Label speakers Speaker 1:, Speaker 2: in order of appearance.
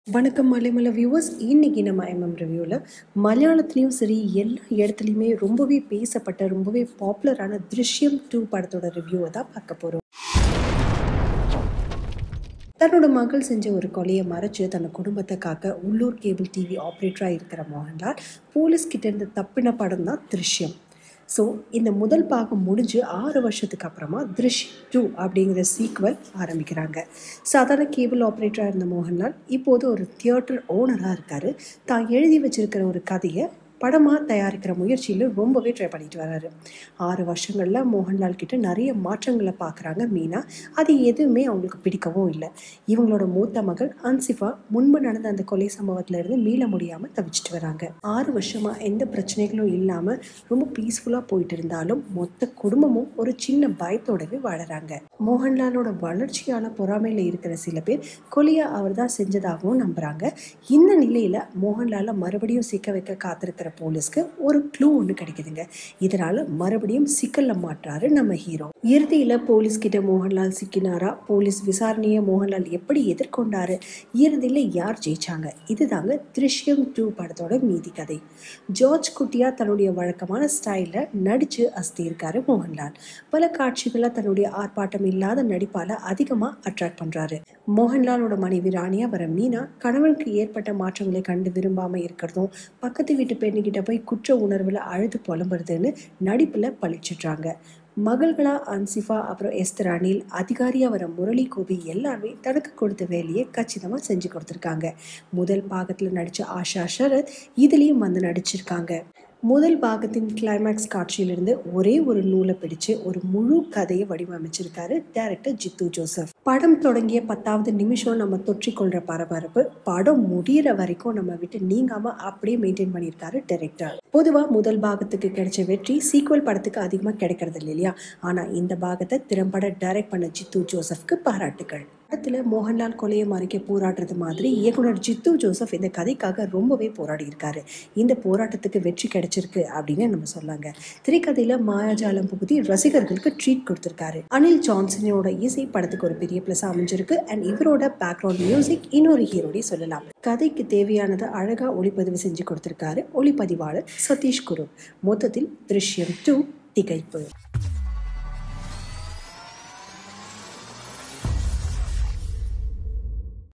Speaker 1: வணக்கம் மலைமல வியூவர்ஸ் இன்னைக்கு நம்ம எம்எம் ரிவ்யூவில் மலையாளத்துலேயும் சரி எல்லா இடத்துலையுமே ரொம்பவே பேசப்பட்ட ரொம்பவே பாப்புலரான திருஷ்யம் டூ படத்தோட ரிவ்யூவை தான் பார்க்க போகிறோம் தன்னோட மகள் செஞ்ச ஒரு கொலையை மறைச்சு தன் குடும்பத்தை காக்க உள்ளூர் கேபிள் டிவி ஆப்ரேட்டராக இருக்கிற மோகன்லால் போலீஸ் கிட்ட இருந்து தப்பின படம் தான் திருஷ்யம் ஸோ இந்த முதல் பாகம் முடிஞ்சு ஆறு வருஷத்துக்கு அப்புறமா திருஷ்யம் டூ அப்படிங்கிற சீக்வல் ஆரம்பிக்கிறாங்க சாதாரண கேபிள் ஆப்ரேட்டராக இருந்த மோகன்லால் இப்போது ஒரு தியேட்டர் ஓனராக இருக்கார் தான் எழுதி வச்சிருக்கிற ஒரு கதையை படமாக தயாரிக்கிற முயற்சியில் ரொம்பவே ட்ரை பண்ணிட்டு வராரு ஆறு வருஷங்களில் மோகன்லால் கிட்ட நிறைய மாற்றங்களை பார்க்குறாங்க மீனா அது எதுவுமே அவங்களுக்கு பிடிக்கவும் இல்லை இவங்களோட மூத்த மகள் அன்சிஃபா முன்பு நடந்த அந்த கொலை சம்பவத்துல இருந்து மீள முடியாமல் தவிச்சிட்டு வராங்க ஆறு வருஷமாக எந்த பிரச்சனைகளும் இல்லாமல் ரொம்ப பீஸ்ஃபுல்லாக போயிட்டு இருந்தாலும் மொத்த குடும்பமும் ஒரு சின்ன பயத்தோடவே வாழறாங்க மோகன்லாலோட வளர்ச்சியான பொறாமையில் இருக்கிற சில பேர் கொலையை அவர் தான் செஞ்சதாகவும் நம்புறாங்க இந்த நிலையில் மோகன்லாலை மறுபடியும் சிக்க வைக்க காத்திருக்கிற போலீஸ்க்கு ஒரு க்ளூ ஒன்று கிடைக்குதுங்க இதனால மறுபடியும் சிக்கல்ல மாட்டுறாரு நம்ம ஹீரோ இறுதியில் போலீஸ் கிட்ட மோகன்லால் சிக்கினாரா போலீஸ் விசாரணையை மோகன்லால் எப்படி எதிர்கொண்டாரு இறுதியில் யார் ஜெயிச்சாங்க இதுதாங்க திருஷ்யம் டூ படத்தோட மீதி கதை ஜார்ஜ் குட்டியா தன்னுடைய வழக்கமான ஸ்டைலில் நடிச்சு அஸ்தியிருக்காரு மோகன்லால் பல காட்சிகளை தன்னுடைய ஆர்ப்பாட்டம் இல்லாத நடிப்பால அதிகமாக அட்ராக்ட் பண்றாரு மோகன்லாலோட மனைவி ராணியா வர மீனா கணவனுக்கு ஏற்பட்ட மாற்றங்களை கண்டு விரும்பாம இருக்கிறதும் பக்கத்து வீட்டு பெண்ணுகிட்ட போய் குற்ற உணர்வுல அழுது புலம்புறதுன்னு நடிப்புல பழிச்சிடுறாங்க மகள்களா அன்சிஃபா அப்புறம் எஸ்தர் அனில் அதிகாரியா வர முரளி கோபி எல்லாருமே தனக்கு கொடுத்த வேலையை கச்சிதமா செஞ்சு கொடுத்துருக்காங்க முதல் பாகத்துல நடிச்ச ஆஷா சரத் இதுலயும் வந்து நடிச்சிருக்காங்க முதல் பாகத்தின் கிளைமேக்ஸ் காட்சியிலிருந்து ஒரே ஒரு நூலை பிடிச்சு ஒரு முழு கதையை வடிவமைச்சிருக்காரு டைரக்டர் ஜித்து ஜோசப் படம் தொடங்கிய பத்தாவது நிமிஷம் நம்ம தொற்றிக்கொள்ற பரபரப்பு படம் முடியிற வரைக்கும் நம்ம விட்டு நீங்காம அப்படியே மெயின்டைன் பண்ணியிருக்காரு டைரக்டர் பொதுவா முதல் பாகத்துக்கு கிடைச்ச வெற்றி சீக்வல் படத்துக்கு அதிகமாக கிடைக்கிறது இல்லை இல்லையா ஆனா இந்த பாகத்தை திறம்பட டைரக்ட் பண்ண ஜித்து ஜோசப்க்கு பாராட்டுகள் படத்துல மோகன்லால் கொலையை மறைக்க போராடுறது மாதிரி இயக்குனர் ஜித்து ஜோசப் இந்த கதைக்காக ரொம்பவே போராடி இருக்காரு இந்த போராட்டத்துக்கு வெற்றி கிடைச்சிருக்கு அப்படின்னு நம்ம சொல்லாங்க திரைக்கதையில மாயாஜாலம் புகுத்தி ரசிகர்களுக்கு ட்ரீட் கொடுத்திருக்காரு அனில் ஜான்சனோட இசை படத்துக்கு ஒரு பெரிய பிளஸ் அமைஞ்சிருக்கு அண்ட் இவரோட பேக்ரவுண்ட் மியூசிக் இன்னொரு ஹீரோடி சொல்லலாம் கதைக்கு தேவையானதை அழகா ஒளிப்பதிவு செஞ்சு கொடுத்திருக்காரு ஒளிப்பதிவாளர் சதீஷ் குரு மொத்தத்தில் திருஷ்யம் டூ திகைப்பு